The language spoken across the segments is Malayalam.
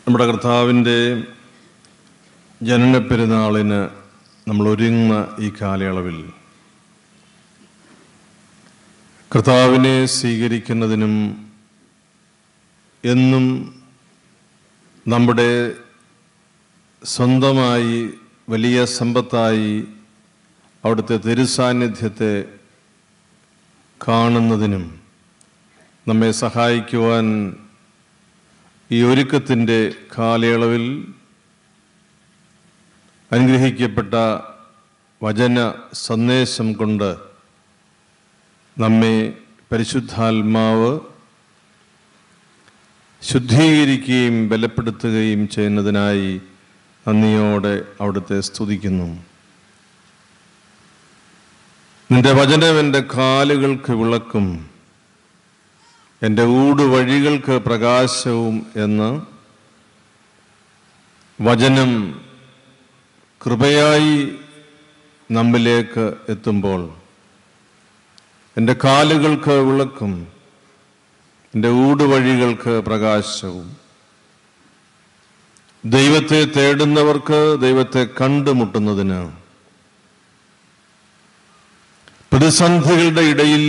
നമ്മുടെ കർത്താവിൻ്റെ ജനന പെരുന്നാളിന് നമ്മൾ ഒരുങ്ങുന്ന ഈ കാലയളവിൽ കർത്താവിനെ സ്വീകരിക്കുന്നതിനും എന്നും നമ്മുടെ സ്വന്തമായി വലിയ സമ്പത്തായി അവിടുത്തെ തിരുസാന്നിധ്യത്തെ കാണുന്നതിനും നമ്മെ സഹായിക്കുവാൻ ഈ ഒരുക്കത്തിൻ്റെ കാലയളവിൽ അനുഗ്രഹിക്കപ്പെട്ട വചന സന്ദേശം കൊണ്ട് നമ്മെ പരിശുദ്ധാത്മാവ് ശുദ്ധീകരിക്കുകയും ബലപ്പെടുത്തുകയും ചെയ്യുന്നതിനായി നന്ദിയോടെ അവിടുത്തെ സ്തുതിക്കുന്നു നിന്റെ വചനം എൻ്റെ കാലുകൾക്ക് വിളക്കും എൻ്റെ ഊടുവഴികൾക്ക് പ്രകാശവും എന്ന് വചനം കൃപയായി നമ്മിലേക്ക് എത്തുമ്പോൾ എൻ്റെ കാലുകൾക്ക് വിളക്കും എൻ്റെ ഊടുവഴികൾക്ക് പ്രകാശവും ദൈവത്തെ തേടുന്നവർക്ക് ദൈവത്തെ കണ്ടുമുട്ടുന്നതിന് പ്രതിസന്ധികളുടെ ഇടയിൽ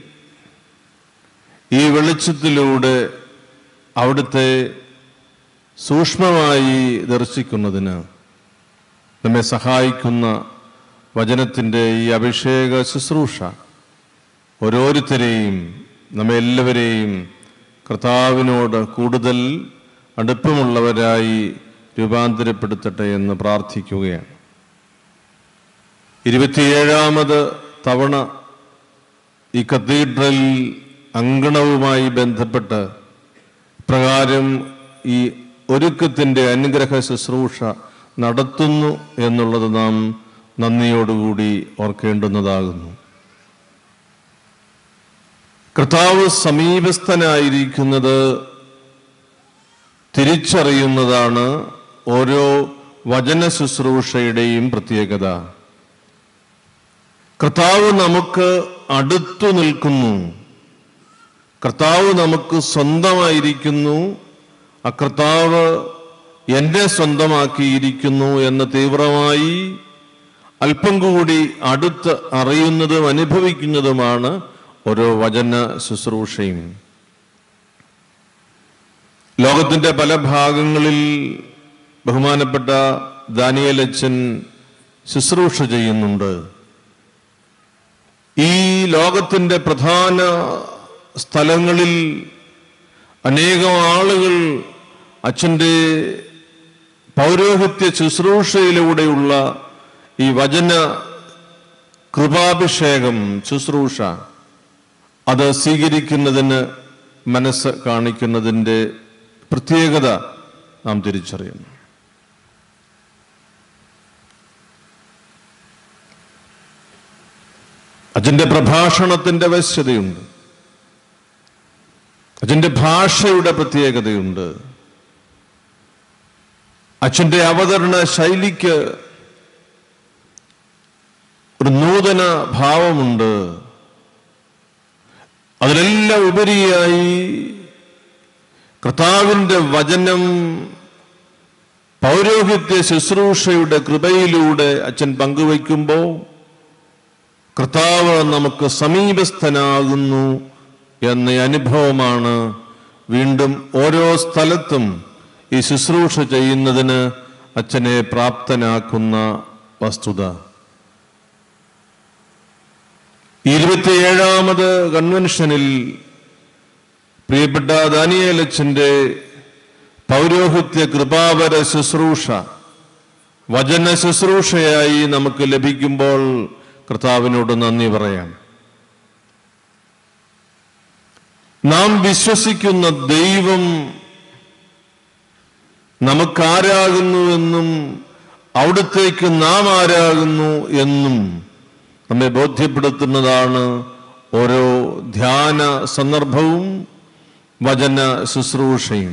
ഈ വെളിച്ചത്തിലൂടെ അവിടുത്തെ സൂക്ഷ്മമായി ദർശിക്കുന്നതിന് നമ്മെ സഹായിക്കുന്ന വചനത്തിൻ്റെ ഈ അഭിഷേക ശുശ്രൂഷ ഓരോരുത്തരെയും നമ്മെ എല്ലാവരെയും കർത്താവിനോട് കൂടുതൽ അടുപ്പമുള്ളവരായി രൂപാന്തരപ്പെടുത്തട്ടെ എന്ന് പ്രാർത്ഥിക്കുകയാണ് ഇരുപത്തിയേഴാമത് തവണ ഈ കത്തീഡ്രൽ അങ്കണവുമായി ബന്ധപ്പെട്ട് പ്രകാരം ഈ ഒരുക്കത്തിൻ്റെ അനുഗ്രഹ ശുശ്രൂഷ നടത്തുന്നു എന്നുള്ളത് നാം നന്ദിയോടുകൂടി ഓർക്കേണ്ടുന്നതാകുന്നു കർത്താവ് സമീപസ്ഥനായിരിക്കുന്നത് തിരിച്ചറിയുന്നതാണ് ഓരോ വചന ശുശ്രൂഷയുടെയും പ്രത്യേകത കർത്താവ് നമുക്ക് അടുത്തു നിൽക്കുന്നു കർത്താവ് നമുക്ക് സ്വന്തമായിരിക്കുന്നു ആ കർത്താവ് എന്നെ സ്വന്തമാക്കിയിരിക്കുന്നു എന്ന് തീവ്രമായി അല്പം കൂടി അടുത്ത് അറിയുന്നതും അനുഭവിക്കുന്നതുമാണ് ഓരോ വചന ശുശ്രൂഷയും ലോകത്തിന്റെ പല ഭാഗങ്ങളിൽ ബഹുമാനപ്പെട്ട ദാനിയലച്ചൻ ശുശ്രൂഷ ചെയ്യുന്നുണ്ട് ഈ ലോകത്തിന്റെ പ്രധാന സ്ഥലങ്ങളിൽ അനേകം ആളുകൾ അച്ഛൻ്റെ പൗരോഹിത്യ ശുശ്രൂഷയിലൂടെയുള്ള ഈ വചന കൃപാഭിഷേകം ശുശ്രൂഷ അത് സ്വീകരിക്കുന്നതിന് മനസ്സ് കാണിക്കുന്നതിൻ്റെ പ്രത്യേകത നാം തിരിച്ചറിയുന്നു അച്ഛൻ്റെ പ്രഭാഷണത്തിൻ്റെ വശ്യതയുണ്ട് അച്ഛൻ്റെ ഭാഷയുടെ പ്രത്യേകതയുണ്ട് അച്ഛൻ്റെ അവതരണ ശൈലിക്ക് ഒരു നൂതന ഭാവമുണ്ട് അതിലെല്ലാം ഉപരിയായി കർത്താവിൻ്റെ വചനം പൗരോഹിത്യ ശുശ്രൂഷയുടെ കൃപയിലൂടെ അച്ഛൻ പങ്കുവയ്ക്കുമ്പോൾ കർത്താവ് നമുക്ക് സമീപസ്ഥനാകുന്നു എന്ന അനുഭവമാണ് വീണ്ടും ഓരോ സ്ഥലത്തും ഈ ശുശ്രൂഷ ചെയ്യുന്നതിന് അച്ഛനെ പ്രാപ്തനാക്കുന്ന വസ്തുത ഇരുപത്തിയേഴാമത് കൺവെൻഷനിൽ പ്രിയപ്പെട്ട ദാനിയേലച്ചന്റെ പൗരോഹിത്യ കൃപാപര ശുശ്രൂഷ വചന ശുശ്രൂഷയായി നമുക്ക് ലഭിക്കുമ്പോൾ കർത്താവിനോട് നന്ദി പറയാം നാം വിശ്വസിക്കുന്ന ദൈവം നമുക്കാരാകുന്നുവെന്നും അവിടത്തേക്ക് നാം ആരാകുന്നു എന്നും നമ്മെ ബോധ്യപ്പെടുത്തുന്നതാണ് ഓരോ ധ്യാന സന്ദർഭവും വചന ശുശ്രൂഷയും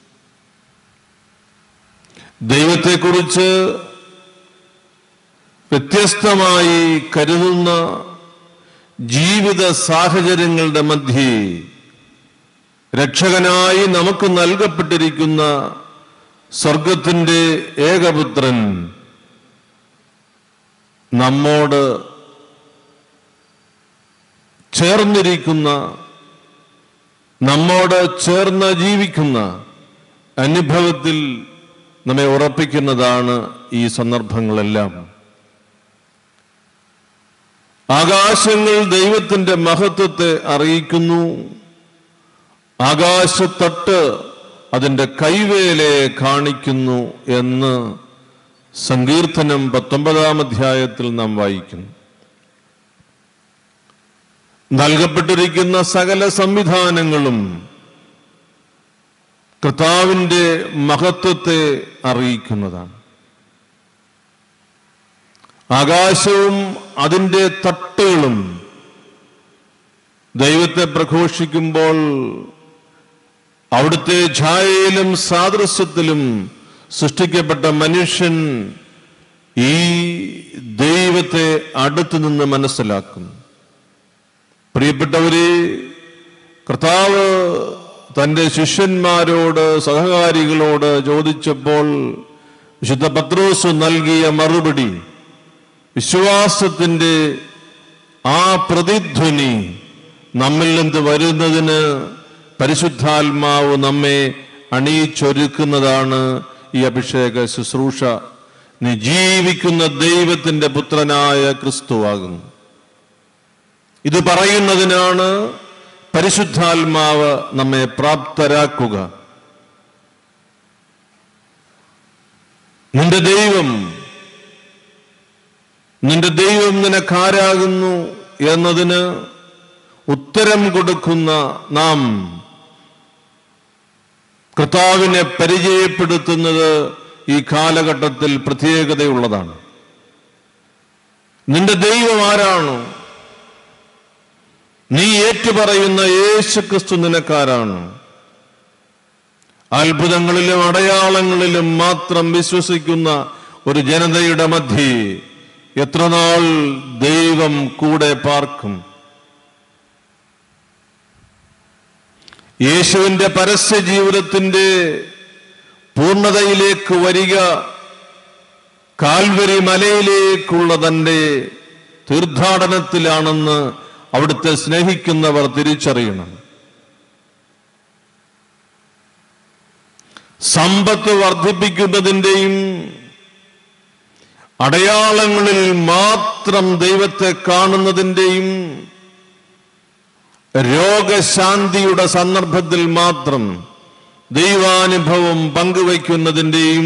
ദൈവത്തെക്കുറിച്ച് വ്യത്യസ്തമായി കരുതുന്ന ജീവിത സാഹചര്യങ്ങളുടെ മധ്യേ രക്ഷകനായി നമുക്ക് നൽകപ്പെട്ടിരിക്കുന്ന സ്വർഗത്തിന്റെ ഏകപുത്രൻ നമ്മോട് ചേർന്നിരിക്കുന്ന നമ്മോട് ചേർന്ന് ജീവിക്കുന്ന അനുഭവത്തിൽ നമ്മെ ഉറപ്പിക്കുന്നതാണ് ഈ സന്ദർഭങ്ങളെല്ലാം ആകാശങ്ങൾ ദൈവത്തിന്റെ മഹത്വത്തെ അറിയിക്കുന്നു ആകാശത്തട്ട് അതിന്റെ കൈവേലയെ കാണിക്കുന്നു എന്ന് സങ്കീർത്തനം പത്തൊമ്പതാം അധ്യായത്തിൽ നാം വായിക്കുന്നു നൽകപ്പെട്ടിരിക്കുന്ന സകല സംവിധാനങ്ങളും കർത്താവിന്റെ മഹത്വത്തെ അറിയിക്കുന്നതാണ് ആകാശവും അതിന്റെ തട്ടുകളും ദൈവത്തെ പ്രഘോഷിക്കുമ്പോൾ അവിടുത്തെ ഛായയിലും സാദൃശ്യത്തിലും സൃഷ്ടിക്കപ്പെട്ട മനുഷ്യൻ ഈ ദൈവത്തെ അടുത്തു നിന്ന് മനസ്സിലാക്കുന്നു പ്രിയപ്പെട്ടവരെ കർത്താവ് തന്റെ ശിഷ്യന്മാരോട് സഹകാരികളോട് ചോദിച്ചപ്പോൾ വിശുദ്ധ പത്രോസ് നൽകിയ മറുപടി വിശ്വാസത്തിന്റെ ആ പ്രതിധ്വനി നമ്മിൽ നിന്ന് വരുന്നതിന് പരിശുദ്ധാത്മാവ് നമ്മെ അണിയിച്ചൊരുക്കുന്നതാണ് ഈ അഭിഷേക ശുശ്രൂഷ നീ ജീവിക്കുന്ന ദൈവത്തിന്റെ പുത്രനായ ക്രിസ്തുവാകുന്നു ഇത് പറയുന്നതിനാണ് പരിശുദ്ധാത്മാവ് നമ്മെ പ്രാപ്തരാക്കുക നിന്റെ ദൈവം നിന്റെ ദൈവം നിനക്കാരാകുന്നു എന്നതിന് ഉത്തരം കൊടുക്കുന്ന നാം കർത്താവിനെ പരിചയപ്പെടുത്തുന്നത് ഈ കാലഘട്ടത്തിൽ പ്രത്യേകതയുള്ളതാണ് നിന്റെ ദൈവം ആരാണ് നീ ഏറ്റുപറയുന്ന യേശു ക്രിസ്തു നിനക്കാരാണ് അത്ഭുതങ്ങളിലും അടയാളങ്ങളിലും മാത്രം വിശ്വസിക്കുന്ന ഒരു ജനതയുടെ മധ്യേ എത്ര നാൾ ദൈവം കൂടെ പാർക്കും യേശുവിന്റെ പരസ്യ ജീവിതത്തിന്റെ പൂർണ്ണതയിലേക്ക് വരിക കാൽവരി മലയിലേക്കുള്ള തന്റെ തീർത്ഥാടനത്തിലാണെന്ന് അവിടുത്തെ സ്നേഹിക്കുന്നവർ തിരിച്ചറിയണം സമ്പത്ത് വർദ്ധിപ്പിക്കുന്നതിൻ്റെയും അടയാളങ്ങളിൽ മാത്രം ദൈവത്തെ കാണുന്നതിൻ്റെയും രോഗശാന്തിയുടെ സന്ദർഭത്തിൽ മാത്രം ദൈവാനുഭവം പങ്കുവയ്ക്കുന്നതിൻ്റെയും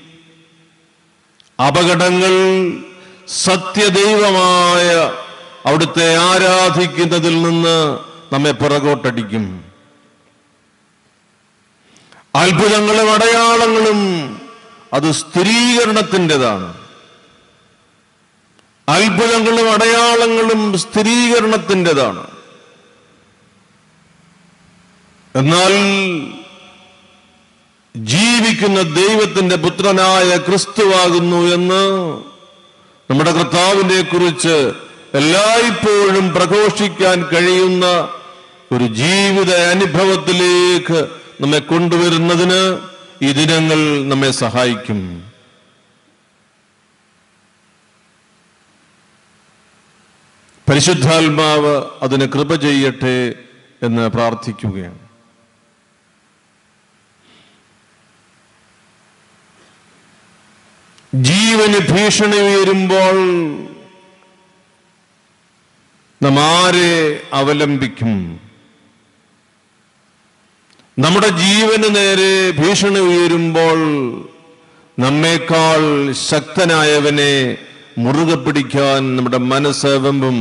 അപകടങ്ങൾ സത്യദൈവമായ അവിടുത്തെ ആരാധിക്കുന്നതിൽ നിന്ന് നമ്മെ പുറകോട്ടടിക്കും അത്ഭുതങ്ങളും അടയാളങ്ങളും അത് സ്ഥിരീകരണത്തിൻ്റെതാണ് അത്ഭുതങ്ങളും അടയാളങ്ങളും സ്ഥിരീകരണത്തിൻ്റെതാണ് എന്നാൽ ജീവിക്കുന്ന ദൈവത്തിന്റെ പുത്രനായ ക്രിസ്തുവാകുന്നു എന്ന് നമ്മുടെ കർത്താവിനെ കുറിച്ച് എല്ലായ്പ്പോഴും പ്രഘോഷിക്കാൻ കഴിയുന്ന ഒരു ജീവിത അനുഭവത്തിലേക്ക് നമ്മെ കൊണ്ടുവരുന്നതിന് ഈ ദിനങ്ങൾ നമ്മെ സഹായിക്കും പരിശുദ്ധാത്മാവ് അതിന് കൃപ ചെയ്യട്ടെ എന്ന് പ്രാർത്ഥിക്കുകയാണ് ജീവന് ഭീഷണി ഉയരുമ്പോൾ നാം ആരെ അവലംബിക്കും നമ്മുടെ ജീവന് നേരെ ഭീഷണി ഉയരുമ്പോൾ നമ്മേക്കാൾ ശക്തനായവനെ മുറുകെ പിടിക്കാൻ നമ്മുടെ മനസ്സ് വെമ്പും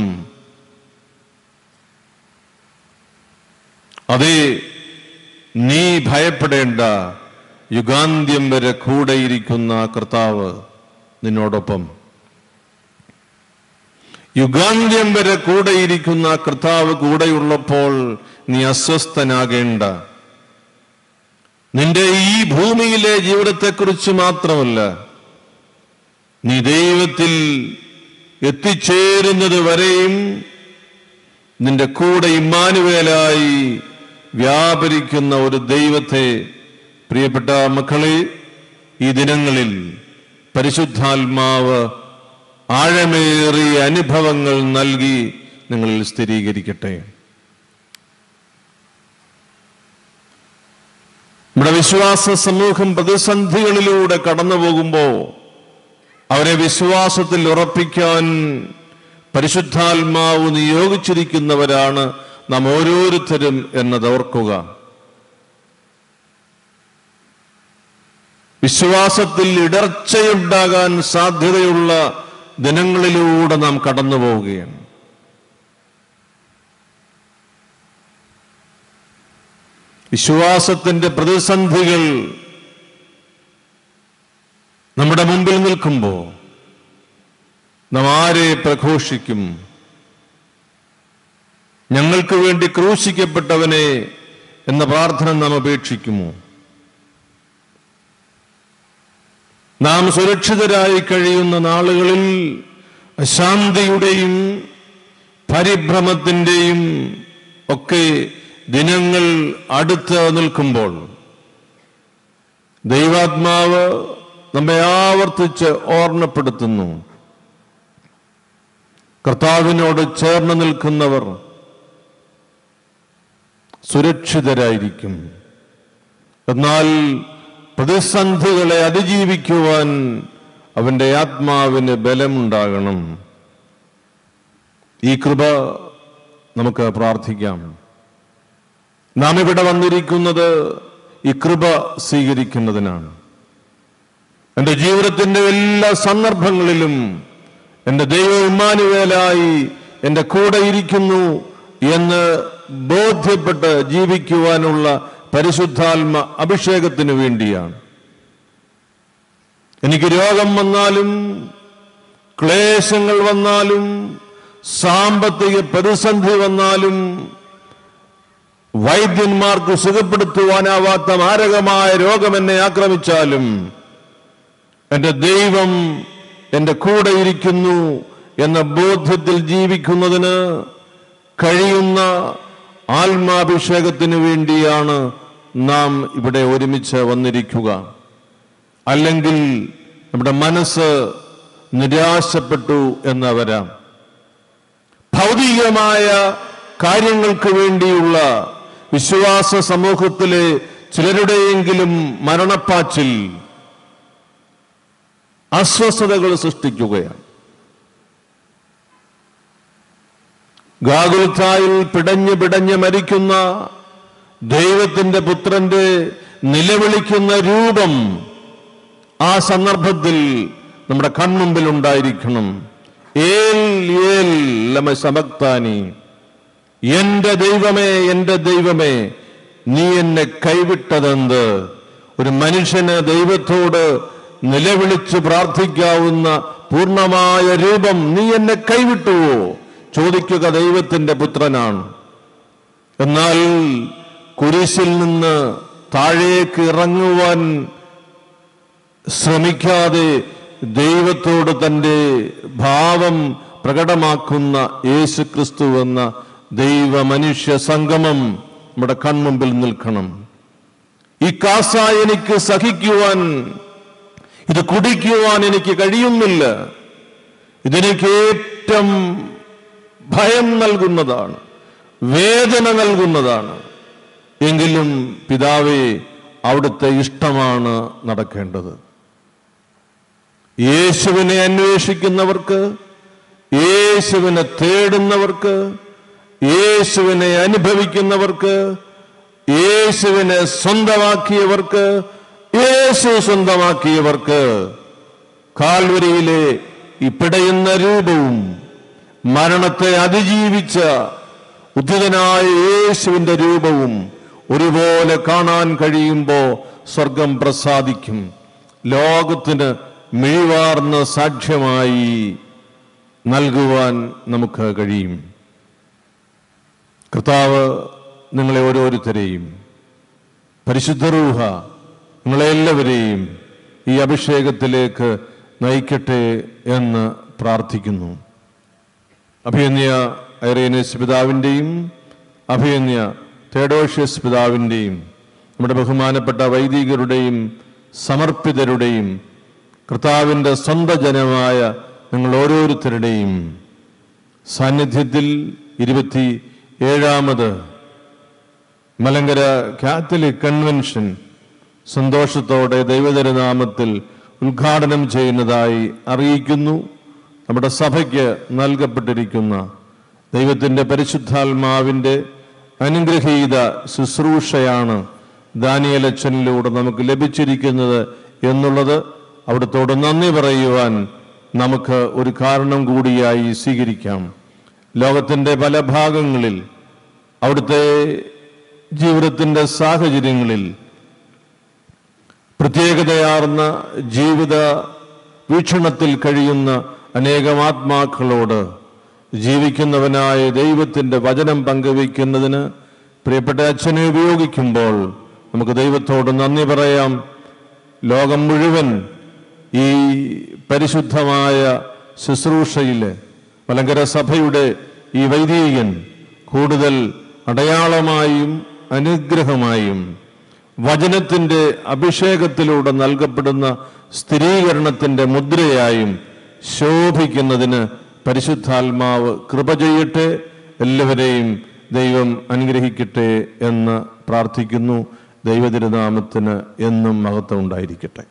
അതെ നീ ഭയപ്പെടേണ്ട യുഗാന്ത്യം വരെ കൂടെയിരിക്കുന്ന കർത്താവ് നിന്നോടൊപ്പം യുഗാന്ത്യം വരെ കൂടെയിരിക്കുന്ന കർത്താവ് കൂടെയുള്ളപ്പോൾ നീ അസ്വസ്ഥനാകേണ്ട നിന്റെ ഈ ഭൂമിയിലെ ജീവിതത്തെക്കുറിച്ച് മാത്രമല്ല നീ ദൈവത്തിൽ എത്തിച്ചേരുന്നത് വരെയും നിന്റെ കൂടെ ഇമ്മാനുവേലായി വ്യാപരിക്കുന്ന ഒരു ദൈവത്തെ പ്രിയപ്പെട്ട മക്കളെ ഈ ദിനങ്ങളിൽ പരിശുദ്ധാത്മാവ് ആഴമേറിയ അനുഭവങ്ങൾ നൽകി നിങ്ങളിൽ സ്ഥിരീകരിക്കട്ടെ നമ്മുടെ വിശ്വാസ സമൂഹം പ്രതിസന്ധികളിലൂടെ കടന്നു പോകുമ്പോൾ അവരെ വിശ്വാസത്തിൽ ഉറപ്പിക്കാൻ പരിശുദ്ധാത്മാവ് നിയോഗിച്ചിരിക്കുന്നവരാണ് നാം ഓരോരുത്തരും എന്നത് ഓർക്കുക വിശ്വാസത്തിൽ ഇടർച്ചയുണ്ടാകാൻ സാധ്യതയുള്ള ദിനങ്ങളിലൂടെ നാം കടന്നു പോവുകയാണ് വിശ്വാസത്തിന്റെ പ്രതിസന്ധികൾ നമ്മുടെ മുമ്പിൽ നിൽക്കുമ്പോൾ നാം ആരെ പ്രഘോഷിക്കും ഞങ്ങൾക്ക് വേണ്ടി ക്രൂശിക്കപ്പെട്ടവനെ എന്ന പ്രാർത്ഥന നാം അപേക്ഷിക്കുമോ നാം സുരക്ഷിതരായി കഴിയുന്ന നാളുകളിൽ അശാന്തിയുടെയും പരിഭ്രമത്തിന്റെയും ഒക്കെ ദിനങ്ങൾ അടുത്ത് നിൽക്കുമ്പോൾ ദൈവാത്മാവ് നമ്മെ ആവർത്തിച്ച് ഓർമ്മപ്പെടുത്തുന്നു കർത്താവിനോട് ചേർന്ന് നിൽക്കുന്നവർ സുരക്ഷിതരായിരിക്കും എന്നാൽ പ്രതിസന്ധികളെ അതിജീവിക്കുവാൻ അവന്റെ ആത്മാവിന് ബലമുണ്ടാകണം ഈ കൃപ നമുക്ക് പ്രാർത്ഥിക്കാം നാം ഇവിടെ വന്നിരിക്കുന്നത് ഈ കൃപ സ്വീകരിക്കുന്നതിനാണ് എൻ്റെ ജീവിതത്തിന്റെ എല്ലാ സന്ദർഭങ്ങളിലും എൻ്റെ ദൈവം ഇമ്മാനുവേലായി എൻ്റെ കൂടെ ഇരിക്കുന്നു എന്ന് ബോധ്യപ്പെട്ട് ജീവിക്കുവാനുള്ള പരിശുദ്ധാത്മ അഭിഷേകത്തിന് വേണ്ടിയാണ് എനിക്ക് രോഗം വന്നാലും ക്ലേശങ്ങൾ വന്നാലും സാമ്പത്തിക പ്രതിസന്ധി വന്നാലും വൈദ്യന്മാർക്ക് സുഖപ്പെടുത്തുവാനാവാത്ത മാരകമായ രോഗം എന്നെ ആക്രമിച്ചാലും എന്റെ ദൈവം എന്റെ കൂടെ ഇരിക്കുന്നു എന്ന ബോധ്യത്തിൽ ജീവിക്കുന്നതിന് കഴിയുന്ന ആത്മാഭിഷേകത്തിന് വേണ്ടിയാണ് നാം ഇവിടെ ഒരുമിച്ച് വന്നിരിക്കുക അല്ലെങ്കിൽ നമ്മുടെ മനസ്സ് നിരാശപ്പെട്ടു എന്ന് വരാം ഭൗതികമായ കാര്യങ്ങൾക്ക് വേണ്ടിയുള്ള വിശ്വാസ സമൂഹത്തിലെ ചിലരുടെയെങ്കിലും മരണപ്പാച്ചിൽ അസ്വസ്ഥതകൾ സൃഷ്ടിക്കുകയാണ് ഗാകുൽത്തായിൽ പിടഞ്ഞ് പിടഞ്ഞ് മരിക്കുന്ന ദൈവത്തിന്റെ പുത്രന്റെ നിലവിളിക്കുന്ന രൂപം ആ സന്ദർഭത്തിൽ നമ്മുടെ കൺമുമ്പിൽ ഉണ്ടായിരിക്കണം ഏൽ ഏൽ ലമ സമക്താനി എന്റെ ദൈവമേ എന്റെ ദൈവമേ നീ എന്നെ കൈവിട്ടതെന്ത് ഒരു മനുഷ്യന് ദൈവത്തോട് നിലവിളിച്ച് പ്രാർത്ഥിക്കാവുന്ന പൂർണ്ണമായ രൂപം നീ എന്നെ കൈവിട്ടുവോ ചോദിക്കുക ദൈവത്തിന്റെ പുത്രനാണ് എന്നാൽ കുരിശിൽ നിന്ന് താഴേക്ക് ഇറങ്ങുവാൻ ശ്രമിക്കാതെ ദൈവത്തോട് തന്റെ ഭാവം പ്രകടമാക്കുന്ന യേശു ക്രിസ്തു എന്ന ദൈവ മനുഷ്യ സംഗമം നമ്മുടെ കൺമുമ്പിൽ നിൽക്കണം ഈ കാസ എനിക്ക് സഹിക്കുവാൻ ഇത് കുടിക്കുവാൻ എനിക്ക് കഴിയുന്നില്ല ഇതെനിക്ക് ഏറ്റവും ഭയം നൽകുന്നതാണ് വേദന നൽകുന്നതാണ് എങ്കിലും പിതാവേ അവിടുത്തെ ഇഷ്ടമാണ് നടക്കേണ്ടത് യേശുവിനെ അന്വേഷിക്കുന്നവർക്ക് യേശുവിനെ തേടുന്നവർക്ക് യേശുവിനെ അനുഭവിക്കുന്നവർക്ക് യേശുവിനെ സ്വന്തമാക്കിയവർക്ക് യേശു സ്വന്തമാക്കിയവർക്ക് കാൽവരിയിലെ ഈ പിടയുന്ന രൂപവും മരണത്തെ അതിജീവിച്ച ഉദ്ധിതനായ യേശുവിന്റെ രൂപവും ഒരുപോലെ കാണാൻ കഴിയുമ്പോൾ സ്വർഗം പ്രസാദിക്കും ലോകത്തിന് മിഴിവാർന്ന സാക്ഷ്യമായി നൽകുവാൻ നമുക്ക് കഴിയും കർത്താവ് നിങ്ങളെ ഓരോരുത്തരെയും പരിശുദ്ധ റൂഹ നിങ്ങളെല്ലാവരെയും ഈ അഭിഷേകത്തിലേക്ക് നയിക്കട്ടെ എന്ന് പ്രാർത്ഥിക്കുന്നു അഭിയന്യ ഐറേനസ് പിതാവിൻ്റെയും അഭിയന്യ തേഡോഷ്യസ് പിതാവിൻ്റെയും നമ്മുടെ ബഹുമാനപ്പെട്ട വൈദികരുടെയും സമർപ്പിതരുടെയും കർത്താവിൻ്റെ സ്വന്തം ജനമായ നിങ്ങൾ ഓരോരുത്തരുടെയും സാന്നിധ്യത്തിൽ ഇരുപത്തി ഏഴാമത് മലങ്കര കാത്തലിക് കൺവെൻഷൻ സന്തോഷത്തോടെ ദൈവതരനാമത്തിൽ ഉദ്ഘാടനം ചെയ്യുന്നതായി അറിയിക്കുന്നു നമ്മുടെ സഭയ്ക്ക് നൽകപ്പെട്ടിരിക്കുന്ന ദൈവത്തിൻ്റെ പരിശുദ്ധാത്മാവിൻ്റെ അനുഗ്രഹീത ശുശ്രൂഷയാണ് ദാനിയലച്ചനിലൂടെ നമുക്ക് ലഭിച്ചിരിക്കുന്നത് എന്നുള്ളത് അവിടത്തോട് നന്ദി പറയുവാൻ നമുക്ക് ഒരു കാരണം കൂടിയായി സ്വീകരിക്കാം ലോകത്തിൻ്റെ പല ഭാഗങ്ങളിൽ അവിടുത്തെ ജീവിതത്തിൻ്റെ സാഹചര്യങ്ങളിൽ പ്രത്യേകതയാർന്ന ജീവിത വീക്ഷണത്തിൽ കഴിയുന്ന അനേകം ആത്മാക്കളോട് ജീവിക്കുന്നവനായ ദൈവത്തിൻ്റെ വചനം പങ്കുവയ്ക്കുന്നതിന് പ്രിയപ്പെട്ട അച്ഛനെ ഉപയോഗിക്കുമ്പോൾ നമുക്ക് ദൈവത്തോട് നന്ദി പറയാം ലോകം മുഴുവൻ ഈ പരിശുദ്ധമായ ശുശ്രൂഷയിൽ മലങ്കര സഭയുടെ ഈ വൈദികൻ കൂടുതൽ അടയാളമായും അനുഗ്രഹമായും വചനത്തിന്റെ അഭിഷേകത്തിലൂടെ നൽകപ്പെടുന്ന സ്ഥിരീകരണത്തിന്റെ മുദ്രയായും ശോഭിക്കുന്നതിന് പരിശുദ്ധാത്മാവ് കൃപ ചെയ്യട്ടെ എല്ലാവരെയും ദൈവം അനുഗ്രഹിക്കട്ടെ എന്ന് പ്രാർത്ഥിക്കുന്നു ദൈവതിരുനാമത്തിന് എന്നും മഹത്വം ഉണ്ടായിരിക്കട്ടെ